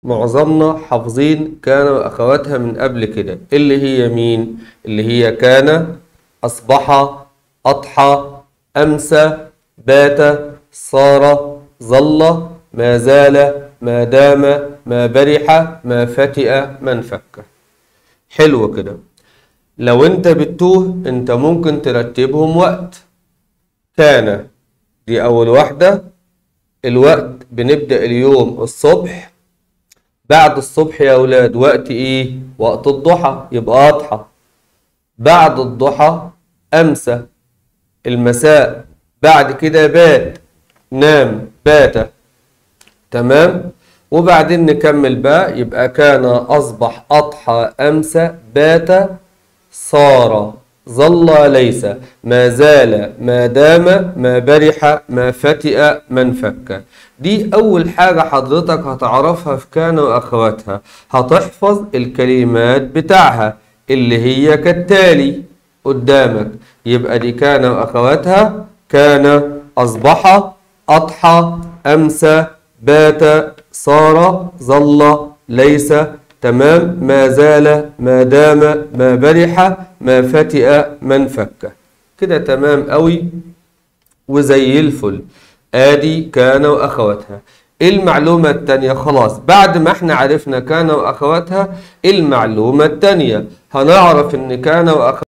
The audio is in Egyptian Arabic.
معظمنا حافظين كان وأخواتها من قبل كده اللي هي مين؟ اللي هي كان أصبح أضحى أمسى بات صار ظل ما زال ما دام ما برح ما فتئ ما انفك حلو كده لو انت بتتوه انت ممكن ترتبهم وقت كان دي أول واحدة الوقت بنبدأ اليوم الصبح بعد الصبح يا أولاد وقت إيه؟ وقت الضحى يبقى أضحى بعد الضحى أمسى المساء بعد كده بات نام بات تمام وبعدين نكمل بقى يبقى كان أصبح أضحى أمسى بات صار ظل ليس ما زال ما دام ما برح ما فتئ ما انفك دي أول حاجة حضرتك هتعرفها في كان وأخواتها هتحفظ الكلمات بتاعها اللي هي كالتالي قدامك يبقى دي كان وأخواتها كان أصبح أضحى أمسى بات صار ظل ليس تمام ما زال ما دام ما برح ما فتئ ما انفك كده تمام قوي وزي الفل ادي كان واخواتها المعلومة التانية خلاص بعد ما احنا عرفنا كان واخواتها المعلومة التانية هنعرف ان كان واخواتها